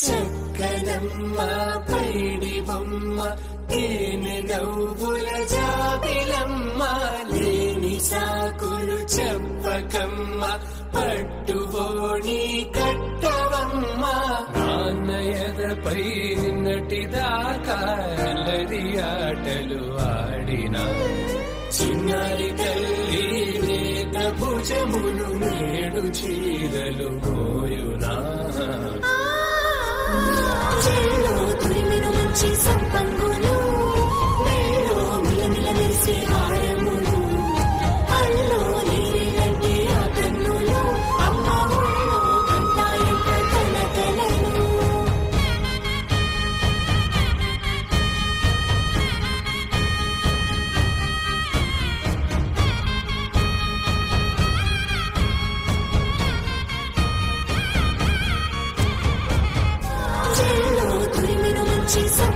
చక్కనమ్మ పైడి బొమ్మ తేనె నవ్వుల జాబిలమ్మ లేని సాకులు చెప్పకమ్మ పట్టుబోణి కట్టవమ్మ నాన్నయదపై నటిదాకా అల్లరి ఆటలు ఆడినా చిన్నారి తల్లి లేత భుజములు నేడు చీరలు మోయునా చెల్లో తురిమిన మంచి సంపంగులు మేలో మిలమిల మెరిసే హారములు అల్లో నీరిలంటే ఆ కన్నులు అమ్మ ఒళ్ళో గంటాయంట కలకలను చెల్లో తురిమిన మంచి సంపంగులు